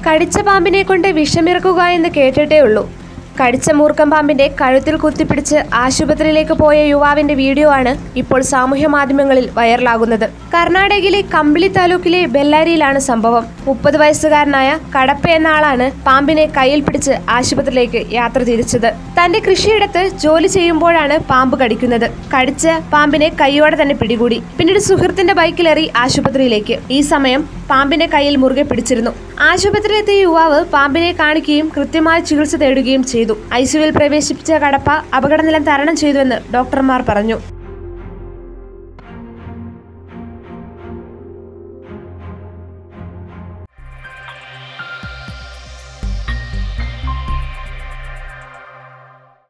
കടിച്ച പാമ്പിനെ കൊണ്ട് വിഷമിറക്കുക എന്ന് കേട്ടിട്ടേ ഉള്ളൂ കടിച്ച മൂർഖം പാമ്പിന്റെ കഴുത്തിൽ കുത്തിപ്പിടിച്ച് ആശുപത്രിയിലേക്ക് പോയ യുവാവിന്റെ വീഡിയോ ആണ് ഇപ്പോൾ സാമൂഹ്യ മാധ്യമങ്ങളിൽ വൈറലാകുന്നത് കർണാടകയിലെ കമ്പിളി താലൂക്കിലെ ബെല്ലാരിയിലാണ് സംഭവം മുപ്പത് വയസ്സുകാരനായ കടപ്പ എന്ന ആളാണ് പാമ്പിനെ കയ്യിൽ പിടിച്ച് ആശുപത്രിയിലേക്ക് യാത്ര തിരിച്ചത് തന്റെ കൃഷിയിടത്ത് ജോലി ചെയ്യുമ്പോഴാണ് പാമ്പ് കടിക്കുന്നത് കടിച്ച പാമ്പിനെ കൈയോടെ തന്നെ പിടികൂടി പിന്നീട് സുഹൃത്തിന്റെ ബൈക്കിലേറി ആശുപത്രിയിലേക്ക് ഈ സമയം പാമ്പിനെ കയ്യിൽ മുറുകെ പിടിച്ചിരുന്നു ആശുപത്രിയിലെത്തിയ യുവാവ് പാമ്പിനെ കാണിക്കുകയും കൃത്യമായ ചികിത്സ തേടുകയും ചെയ്തു ഐസിയുവിൽ പ്രവേശിപ്പിച്ച കടപ്പ അപകടനില തരണം ചെയ്തുവെന്ന് ഡോക്ടർമാർ പറഞ്ഞു